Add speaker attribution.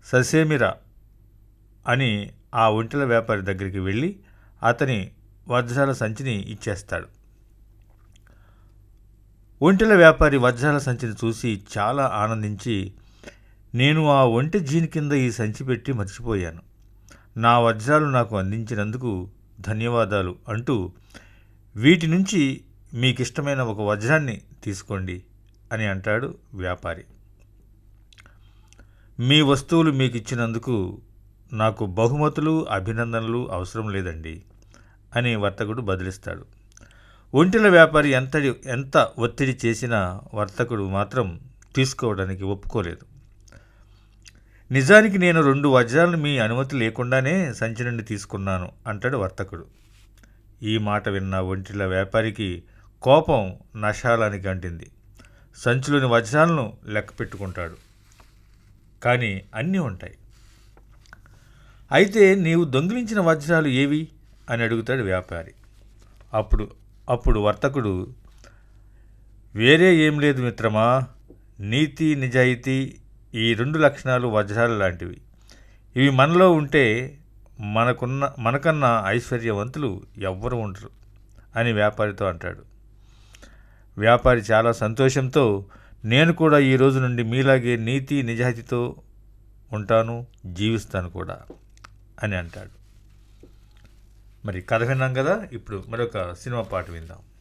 Speaker 1: ససేమిరా అని ఆ ఒంటెల వ్యాపారి దగ్గరికి వెళ్ళి అతని వజ్రాల సంచిని ఇచ్చేస్తాడు ఒంటెల వ్యాపారి వజ్రాల సంచిని చూసి చాలా ఆనందించి నేను ఆ ఒంటె జీని కింద ఈ సంచి పెట్టి మర్చిపోయాను నా వజ్రాలు నాకు అందించినందుకు ధన్యవాదాలు అంటూ వీటి నుంచి మీకు ఇష్టమైన ఒక వజ్రాన్ని తీసుకోండి అని అంటాడు వ్యాపారి మీ వస్తువులు మీకు ఇచ్చినందుకు నాకు బహుమతులు అభినందనలు అవసరం లేదండి అని వర్తకుడు బదిలిస్తాడు ఒంటెల వ్యాపారి ఎంత ఎంత ఒత్తిడి చేసినా వర్తకుడు మాత్రం తీసుకోవడానికి ఒప్పుకోలేదు నిజానికి నేను రెండు వజ్రాలను మీ అనుమతి లేకుండానే సంచి నుండి తీసుకున్నాను అంటాడు వర్తకుడు ఈ మాట విన్న ఒంటిల వ్యాపారికి కోపం నశాలానికి అంటింది సంచిలోని వజ్రాలను లెక్క పెట్టుకుంటాడు కానీ అన్నీ ఉంటాయి అయితే నీవు దొంగిలించిన వజ్రాలు ఏవి అని అడుగుతాడు వ్యాపారి అప్పుడు అప్పుడు వర్తకుడు వేరే ఏం లేదు మిత్రమా నీతి నిజాయితీ ఈ రెండు లక్షణాలు వజ్రాలు లాంటివి ఇవి మనలో ఉంటే మనకున్న మనకన్నా ఐశ్వర్యవంతులు ఎవ్వరు ఉండరు అని వ్యాపారితో అంటాడు వ్యాపారి చాలా సంతోషంతో నేను కూడా ఈ రోజు నుండి మీలాగే నీతి నిజాయితీతో ఉంటాను జీవిస్తాను కూడా అని అంటాడు మరి కథ విన్నాం కదా ఇప్పుడు మరొక సినిమా పాట విందాం